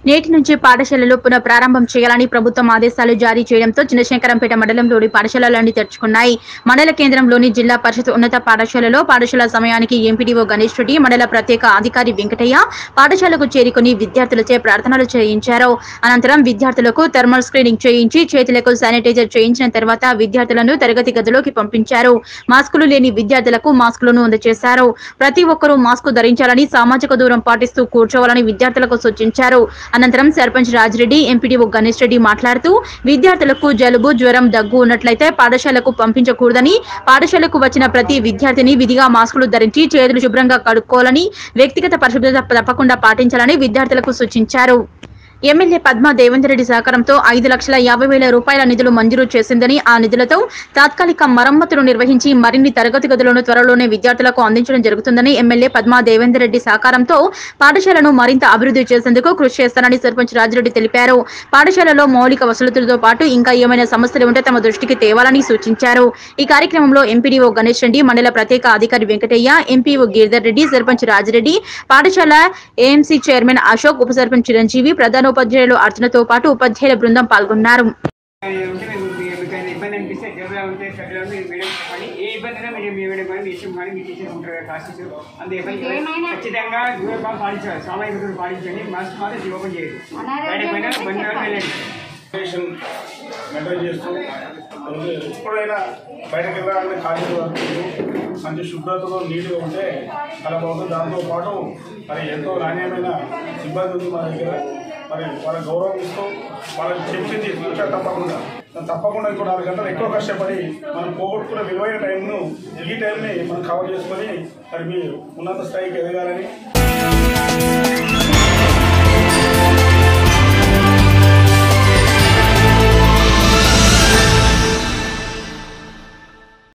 నేటి నుంచి పాఠశాలలు పునః ప్రారంభం చేయాలని ప్రభుత్వం ఆదేశాలు జారీ చేయడంతో చిన్నశంకరంపేట మండలంలోని పాఠశాలలన్నీ తెరుచుకున్నాయి మండల కేంద్రంలోని జిల్లా పరిషత్ ఉన్నత పాఠశాలలో పాఠశాల సమయానికి ఎంపీడీఓ గణేష్ రెడ్డి మండల ప్రత్యేక అధికారి వెంకటయ్య పాఠశాలకు చేరుకుని విద్యార్థులచే ప్రార్థనలు చేయించారు అనంతరం విద్యార్థులకు థర్మల్ స్క్రీనింగ్ చేయించి చేతులకు శానిటైజర్ చేయించిన తర్వాత విద్యార్థులను తరగతి గదిలోకి పంపించారు మాస్కులు లేని విద్యార్థులకు మాస్కులను అందజేశారు ప్రతి ఒక్కరూ మాస్కు ధరించాలని సామాజిక దూరం పాటిస్తూ కూర్చోవాలని విద్యార్థులకు సూచించారు అనంతరం సర్పంచ్ రాజిరెడ్డి ఎంపీడీఓ గణేష్ రెడ్డి మాట్లాడుతూ విద్యార్థులకు జలుబు జ్వరం దగ్గు ఉన్నట్లయితే పాఠశాలకు పంపించకూడదని పాఠశాలకు వచ్చిన ప్రతి విద్యార్థిని విధిగా మాస్కులు ధరించి చేతులు శుభ్రంగా కడుక్కోవాలని వ్యక్తిగత పరిశుభ్రత తప్పకుండా పాటించాలని విద్యార్థులకు సూచించారు ఎమ్మెల్యే పద్మా దేవేందర్ రెడ్డి సహకారంతో ఐదు లక్షల యాభై వేల రూపాయల నిధులు మంజూరు చేసిందని ఆ నిధులతో తాత్కాలిక మరమ్మతులు నిర్వహించి మరిన్ని తరగతి గదులను త్వరలోనే విద్యార్థులకు అందించడం జరుగుతుందని ఎమ్మెల్యే పద్మా దేవేందర్ రెడ్డి సహకారంతో పాఠశాలను మరింత అభివృద్ధి చేసేందుకు కృషి చేస్తానని సర్పంచ్ రాజిరెడ్డి తెలిపారు పాఠశాలలో మౌలిక వసతులతో పాటు ఇంకా ఏమైనా సమస్యలు ఉంటే తమ దృష్టికి తేవాలని సూచించారు ఈ కార్యక్రమంలో ఎంపీడీఓ గణేష్ రెడ్డి మండల ప్రత్యేక అధికారి వెంకటయ్య ఎంపీఓ గిరిధర్ రెడ్డి సర్పంచ్ రాజిరెడ్డి పాఠశాల ఏఎంసీ చైర్మన్ అశోక్ ఉప సర్పంచ్ చిరంజీవి ప్రధానోపాధ్యాయులు అర్చనతో పాటు ఉపాధ్యాయుల బృందం పాల్గొన్నారు ఉంటే మీకు మీకైనా ఇబ్బంది అనిపిస్తే జబ్బులా ఉంటే సబ్బులా ఉంటే మీరు మేడం చెప్పండి ఏ ఇబ్బంది అయినా మీరు మీ మేడం కానీ మీ ఇష్టం కానీ మీ టీచర్ ఉంటారు కదా క్లాసెస్ అంతే ఇబ్బంది ఖచ్చితంగా దూరం పాటించాలి సామాజిక దూరం పాటించండి మాస్క్ మాత్రం ఓపెన్ చేయదు బయటకు పోయినా బండి వరకు వెళ్ళండి రేషన్ మెయింటైన్ చేస్తూ అలాగే ఎప్పుడైనా బయటకు వెళ్ళాలంటే ఖాళీ మంచి శుభ్రతతో నీట్గా ఉంటే చాలా బాగుంటుంది దాంతోపాటు మరి ఎంతో నాణ్యమైన సిబ్బంది ఉంది మా దగ్గర మరి వాళ్ళ గౌరవం ఇస్తూ వాళ్ళకి చెప్పింది ఇంకా తప్పకుండా తప్పకుండా ఇప్పుడు నాలుగు గంటలు ఎక్కువ కష్టపడి మనం పోగొట్టుకున్న విలువైన టైంను ఈ టైంని మనం కవర్ చేసుకొని మరి మీ ఉన్నత స్థాయికి ఎదగాలని